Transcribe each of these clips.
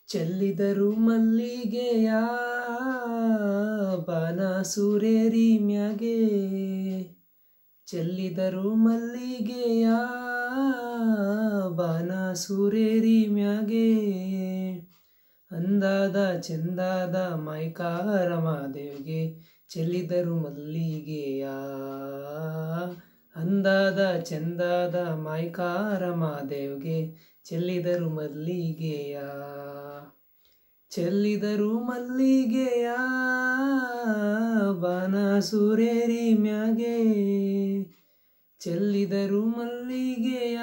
ಚೆಲ್ಲಿದರು ಮಲ್ಲಿಗೆಯ ಬಾನ ಸೂರೇರಿ ಮ್ಯಾಗೆ ಚೆಲ್ಲಿದರು ಮಲ್ಲಿಗೆಯ ಬಾನ ಸೂರೇರಿ ಮ್ಯಾಗೆ ಅಂದಾದ ಚಂದಾದ ಮೈಕಾರ ಮಾದೇವ್ಗೆ ಚೆಲ್ಲಿದರು ಮಲ್ಲಿಗೆಯ ಅಂದಾದ ಚಂದಾದ ಮೈಕಾರ ಮಾದೇವ್ಗೆ ಚೆಲ್ಲಿದರು ಮಲ್ಲಿಗೆಯ ಚೆಲ್ಲಿದರು ಮಲ್ಲಿಗೆಯ ಬಾನ ಸೂರೇರಿ ಮ್ಯಾಗೆ ಚೆಲ್ಲಿದರು ಮಲ್ಲಿಗೆಯ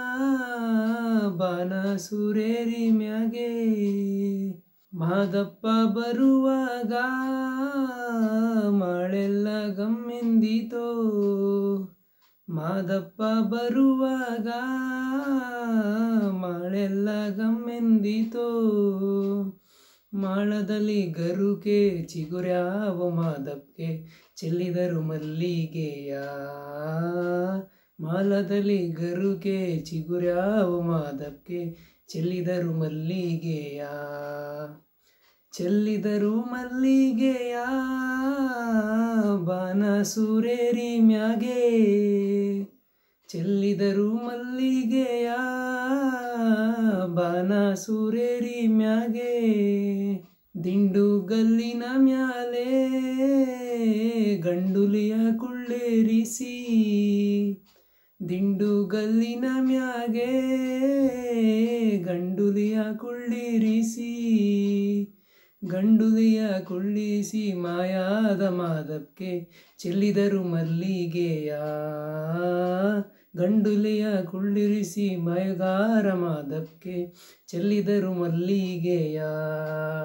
ಬಾನ ಸೂರೇರಿ ಮ್ಯಾಗೆ ಮಾದಪ್ಪ ಬರುವಾಗ ಮಳೆಲ್ಲ ಗಮ್ಮೆಂದಿತೋ ಮಾದಪ್ಪ ಬರುವಾಗ ಮಳೆಲ್ಲ ಗಮ್ಮೆಂದಿತೋ ಮಾಳದಲ್ಲಿ ಗರುಕೆ ಚಿಗುರ್ಯಾವ ಮಾದಪ್ಗೆ ಚೆಲ್ಲಿದರು ಮಲ್ಲಿಗೆಯ ಮಾಲದಲ್ಲಿ ಗರುಕೆ ಚಿಗುರ್ಯಾವ ಮಾದಪ್ಗೆ ಚೆಲ್ಲಿದರು ಮಲ್ಲಿಗೆಯ ಚೆಲ್ಲಿದರು ಮಲ್ಲಿಗೆಯ ಬಾನ ಸೂರೇರಿ ಮ್ಯಾಗೆ ಚೆಲ್ಲಿದರು ಮಲ್ಲಿಗೆಯ ಬಾನ ಸೂರೇರಿ ಮ್ಯಾಗೆ ದಿಂಡು ಗಲ್ಲಿನ ಮ್ಯಾಲೆ ಗಂಡುಲಿಯ ಕುಳ್ಳೇರಿಸಿ ದಿಂಡು ಗಲ್ಲಿನ ಮ್ಯಾಗೆ ಗಂಡುಲಿಯ ಕುಳ್ಳಿರಿಸಿ ಗಂಡುಲಿಯ ಕುಳ್ಳಿಸಿ ಮಾಯಾದ ಮಾದಕ್ಕೆ ಚೆಲ್ಲಿದರು ಮಲ್ಲಿಗೆಯ ಗಂಡುಲಿಯ ಕುಳ್ಳಿರಿಸಿ ಮಯಗಾರ ಮಾದಕ್ಕೆ ಚೆಲ್ಲಿದರು ಮಲ್ಲಿಗೆಯ